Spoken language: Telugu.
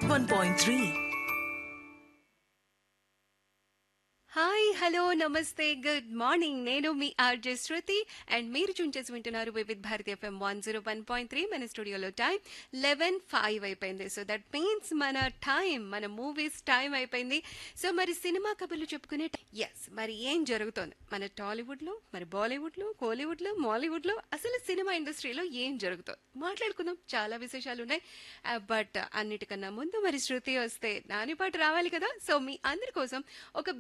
101.3. హాయ్ హలో నమస్తే గుడ్ మార్నింగ్ నేను మీ ఆర్జే శృతి అండ్ మీరు చూన్ చేసి వింటున్నారు Vividh Bharati FM one zero one point three మన స్టూడియోలో టైం లెవెన్ ఫైవ్ అయిపోయింది సో దట్ మీన్స్ మన టైం మన మూవీస్ టైం అయిపోయింది సో మరి సినిమా కబుర్లు చెప్పుకునే ఎస్ మరి ఏం జరుగుతోంది మన టాలీవుడ్లో మరి బాలీవుడ్లో కోలీవుడ్లో మాలీవుడ్లో అసలు సినిమా ఇండస్ట్రీలో ఏం జరుగుతోంది మాట్లాడుకుందాం చాలా విశేషాలు ఉన్నాయి బట్ అన్నిటికన్నా ముందు మరి శృతి వస్తే నాని పాట రావాలి కదా సో మీ అందరి కోసం ఒక